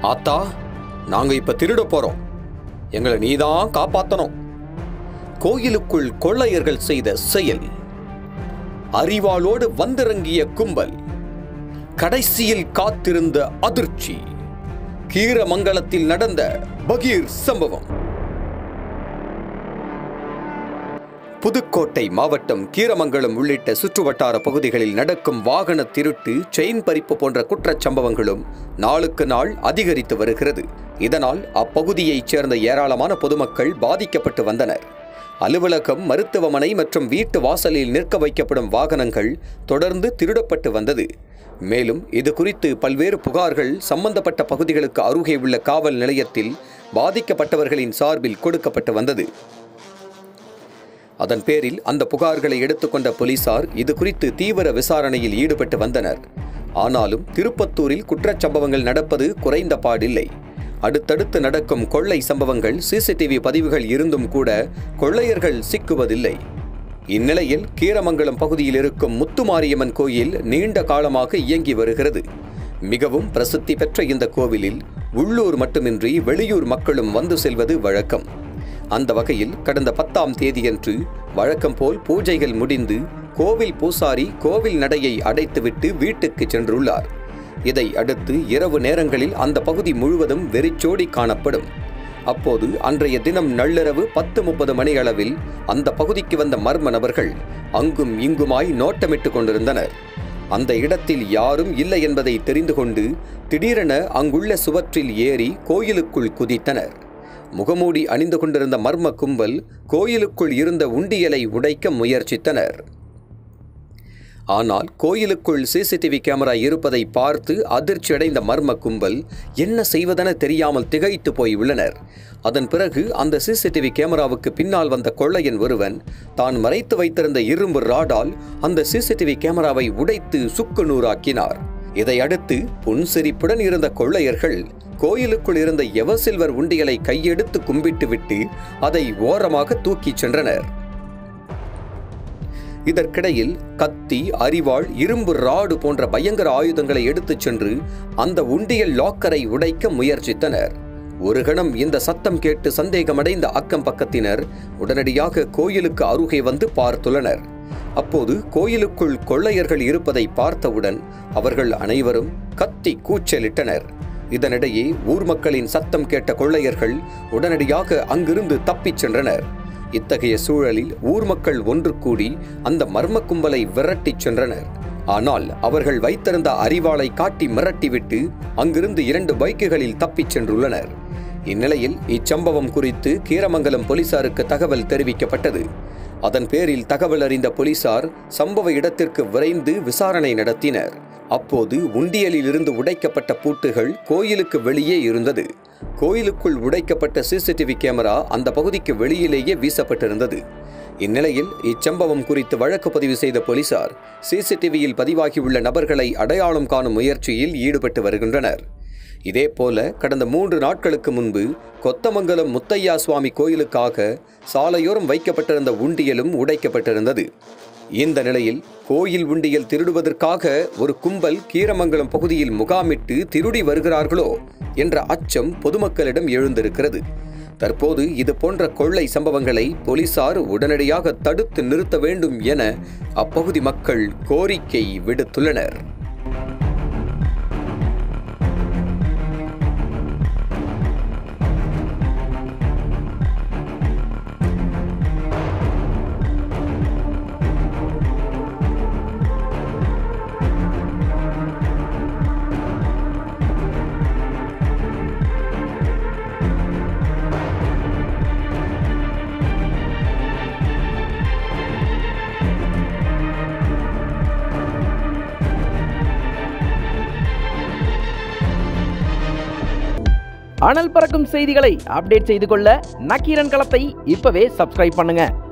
ஆத்தா நாங்க இப்ப திருட போறோம் எங்களை நீதான் காப்பாத்தணும் கோயிலுக்குள் கொள்ளையர்கள் செய்த செயல் அறிவாளோடு வந்திறங்கிய கும்பல் கடைசியில் காத்திருந்த அதிர்ச்சி கீரமங்கலத்தில் நடந்த பகீர் சம்பவம் புதுக்கோட்டை மாவட்டம் கீரமங்கலம் உள்ளிட்ட சுற்றுவட்டார பகுதிகளில் நடக்கும் வாகன திருட்டு செயின் பறிப்பு போன்ற குற்றச் சம்பவங்களும் நாளுக்கு நாள் அதிகரித்து வருகிறது இதனால் அப்பகுதியைச் சேர்ந்த ஏராளமான பொதுமக்கள் பாதிக்கப்பட்டு வந்தனர் அலுவலகம் மருத்துவமனை மற்றும் வீட்டு வாசலில் நிற்க வைக்கப்படும் வாகனங்கள் தொடர்ந்து திருடப்பட்டு வந்தது மேலும் இது குறித்து பல்வேறு புகார்கள் சம்பந்தப்பட்ட பகுதிகளுக்கு அருகே உள்ள காவல் நிலையத்தில் பாதிக்கப்பட்டவர்களின் சார்பில் கொடுக்கப்பட்டு வந்தது அதன் பேரில் அந்த புகார்களை எடுத்துக்கொண்ட போலீசார் இது குறித்து தீவிர விசாரணையில் ஈடுபட்டு வந்தனர் ஆனாலும் திருப்பத்தூரில் குற்றச் சம்பவங்கள் நடப்பது குறைந்த பாடில்லை அடுத்தடுத்து நடக்கும் கொள்ளை சம்பவங்கள் சிசிடிவி பதிவுகள் இருந்தும் கூட கொள்ளையர்கள் சிக்குவதில்லை இந்நிலையில் கீரமங்கலம் பகுதியில் இருக்கும் முத்துமாரியம்மன் கோயில் நீண்ட காலமாக இயங்கி வருகிறது மிகவும் பிரசித்தி பெற்ற இந்த கோவிலில் உள்ளூர் மட்டுமின்றி வெளியூர் மக்களும் வந்து செல்வது வழக்கம் அந்த வகையில் கடந்த பத்தாம் தேதியன்று வழக்கம் போல் பூஜைகள் முடிந்து கோவில் பூசாரி கோவில் நடையை அடைத்துவிட்டு வீட்டுக்கு சென்றுள்ளார் இதை அடுத்து இரவு நேரங்களில் அந்த பகுதி முழுவதும் வெறிச்சோடி காணப்படும் அப்போது அன்றைய தினம் நள்ளிரவு பத்து முப்பது மணி அளவில் அந்த பகுதிக்கு வந்த மர்ம நபர்கள் அங்கும் இங்குமாய் நோட்டமிட்டு கொண்டிருந்தனர் அந்த இடத்தில் யாரும் இல்லை என்பதை தெரிந்து கொண்டு திடீரென அங்குள்ள சுவற்றில் ஏறி கோயிலுக்குள் குதித்தனர் முகமூடி அணிந்து கொண்டிருந்த மர்ம கும்பல் கோயிலுக்குள் இருந்த உண்டியலை உடைக்க முயற்சித்தனர் ஆனால் கோயிலுக்குள் சிசிடிவி கேமரா இருப்பதை பார்த்து அதிர்ச்சியடைந்த மர்ம கும்பல் என்ன செய்வதென தெரியாமல் திகைத்து போய் உள்ளனர் அதன் பிறகு அந்த சிசிடிவி கேமராவுக்கு பின்னால் வந்த கொள்ளையன் ஒருவன் தான் மறைத்து வைத்திருந்த இரும்பு ராடால் அந்த சிசிடிவி கேமராவை உடைத்து சுக்கு நூறாக்கினார் இதையடுத்து புன்சிரிப்புடன் இருந்த கொள்ளையர்கள் கோயிலுக்குள் இருந்த எவசில்வர் உண்டியலை கையெடுத்து கும்பிட்டுவிட்டு அதை ஓரமாக தூக்கிச் சென்றனர் இதற்கிடையில் கத்தி அரிவாள் இரும்பு ராடு போன்ற பயங்கர ஆயுதங்களை எடுத்துச் சென்று அந்த உண்டியல் லாக்கரை உடைக்க முயற்சித்தனர் ஒரு கணம் இந்த சத்தம் கேட்டு சந்தேகமடைந்த அக்கம் பக்கத்தினர் உடனடியாக கோயிலுக்கு அருகே வந்து பார்த்துள்ளனர் அப்போது கோயிலுக்குள் கொள்ளையர்கள் இருப்பதை பார்த்தவுடன் அவர்கள் அனைவரும் கத்தி கூச்சலிட்டனர் இதனிடையே ஊர் மக்களின் சத்தம் கேட்ட கொள்ளையர்கள் உடனடியாக அங்கிருந்து தப்பிச் சென்றனர் இத்தகைய சூழலில் ஊர் மக்கள் ஒன்று கூடி அந்த மர்ம கும்பலை விரட்டிச் சென்றனர் ஆனால் அவர்கள் வைத்திருந்த அரிவாளை காட்டி மிரட்டிவிட்டு அங்கிருந்து இரண்டு பைக்குகளில் தப்பிச் சென்றுள்ளனர் இந்நிலையில் இச்சம்பவம் குறித்து கீரமங்கலம் போலீசாருக்கு தகவல் தெரிவிக்கப்பட்டது அதன் பேரில் தகவல் அறிந்த போலீசார் சம்பவ இடத்திற்கு விரைந்து விசாரணை நடத்தினர் அப்போது உண்டியலில் இருந்து உடைக்கப்பட்ட பூட்டுகள் கோயிலுக்கு வெளியே இருந்தது கோயிலுக்குள் உடைக்கப்பட்ட சிசிடிவி கேமரா அந்த பகுதிக்கு வெளியிலேயே வீசப்பட்டிருந்தது இந்நிலையில் இச்சம்பவம் குறித்து வழக்கு பதிவு செய்த போலீசார் சிசிடிவியில் பதிவாகியுள்ள நபர்களை அடையாளம் காணும் முயற்சியில் ஈடுபட்டு வருகின்றனர் இதேபோல கடந்த மூன்று நாட்களுக்கு முன்பு கொத்தமங்கலம் முத்தையா சுவாமி கோயிலுக்காக சாலையோரம் வைக்கப்பட்டிருந்த உண்டியலும் உடைக்கப்பட்டிருந்தது இந்த நிலையில் கோயில் உண்டியல் திருடுவதற்காக ஒரு கும்பல் கீரமங்கலம் பகுதியில் முகாமிட்டு திருடி வருகிறார்களோ என்ற அச்சம் பொதுமக்களிடம் எழுந்திருக்கிறது தற்போது இது போன்ற கொள்ளை சம்பவங்களை போலீசார் உடனடியாக தடுத்து நிறுத்த வேண்டும் என அப்பகுதி மக்கள் கோரிக்கை விடுத்துள்ளனர் அனல் பறக்கும் செய்திகளை அப்டேட் செய்து கொள்ள நக்கீரன் களத்தை இப்பவே சப்ஸ்கிரைப் பண்ணுங்க